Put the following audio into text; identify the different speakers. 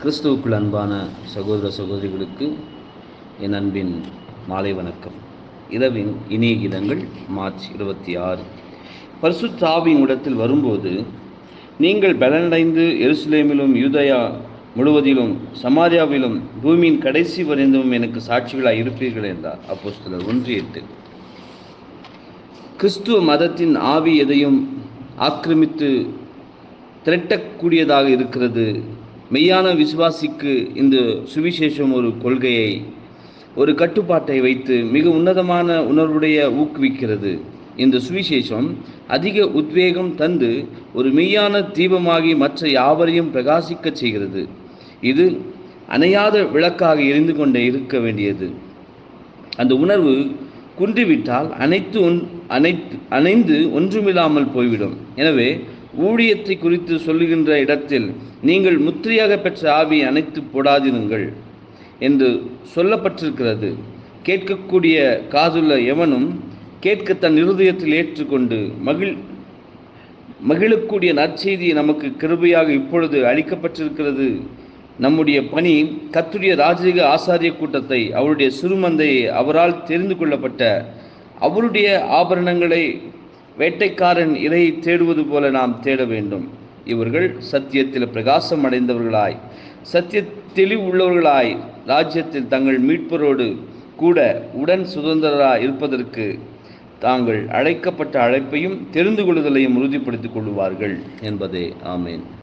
Speaker 1: கிறிஸ்துவுக்குள் அன்பான சகோதர சகோதரிகளுக்கு என் அன்பின் மாலை வணக்கம் இரவின் இனிய கீதங்கள் மார்ச் இருபத்தி ஆறு பரிசுத்தாவின் இடத்தில் வரும்போது நீங்கள் பலனடைந்து எருசலேமிலும் யூதயா முழுவதிலும் சமாரியாவிலும் பூமியின் கடைசி வரைந்தும் எனக்கு சாட்சிகளாக இருப்பீர்கள் என்றார் அப்போஸ்தலர் ஒன்று எட்டு கிறிஸ்துவ மதத்தின் ஆவி எதையும் ஆக்கிரமித்து திரட்டக்கூடியதாக இருக்கிறது மெய்யான விசுவாசிக்கு இந்த சுவிசேஷம் ஒரு கொள்கையை ஒரு கட்டுப்பாட்டை வைத்து மிக உன்னதமான உணர்வுடைய ஊக்குவிக்கிறது இந்த சுவிசேஷம் அதிக உத்வேகம் தந்து ஒரு மெய்யான தீபமாகி மற்ற யாவரையும் பிரகாசிக்கச் செய்கிறது இது அணையாத விளக்காக எரிந்து கொண்டே இருக்க வேண்டியது அந்த உணர்வு குன்றிவிட்டால் அனைத்து ஒன் அனைத்து அணைந்து ஒன்றுமில்லாமல் போய்விடும் எனவே ஊழியத்தை குறித்து சொல்லுகின்ற இடத்தில் நீங்கள் முத்திரையாக பெற்ற ஆவியை அணைத்து போடாதிருங்கள் என்று சொல்லப்பட்டிருக்கிறது கேட்கக்கூடிய காதுள்ள எவனும் கேட்க தன் இருதயத்தில் ஏற்றுக்கொண்டு மகிழ் மகிழக்கூடிய நற்செய்தி நமக்கு கிருபையாக இப்பொழுது அளிக்கப்பட்டிருக்கிறது நம்முடைய பணி கத்துடைய ராஜரீக ஆசாரிய கூட்டத்தை அவருடைய சிறுமந்தையை அவரால் தெரிந்து கொள்ளப்பட்ட அவருடைய ஆபரணங்களை வேட்டைக்காரன் இறையை தேடுவது போல நாம் தேட வேண்டும் இவர்கள் சத்தியத்தில் பிரகாசம் அடைந்தவர்களாய் சத்திய தெளிவு உள்ளவர்களாய் ராஜ்யத்தில் தங்கள் மீட்பரோடு கூட உடன் சுதந்திரராய் இருப்பதற்கு தாங்கள் அழைக்கப்பட்ட அழைப்பையும் தெரிந்து கொள்ளுதலையும் உறுதிப்படுத்திக் கொள்வார்கள் என்பதே ஆமேன்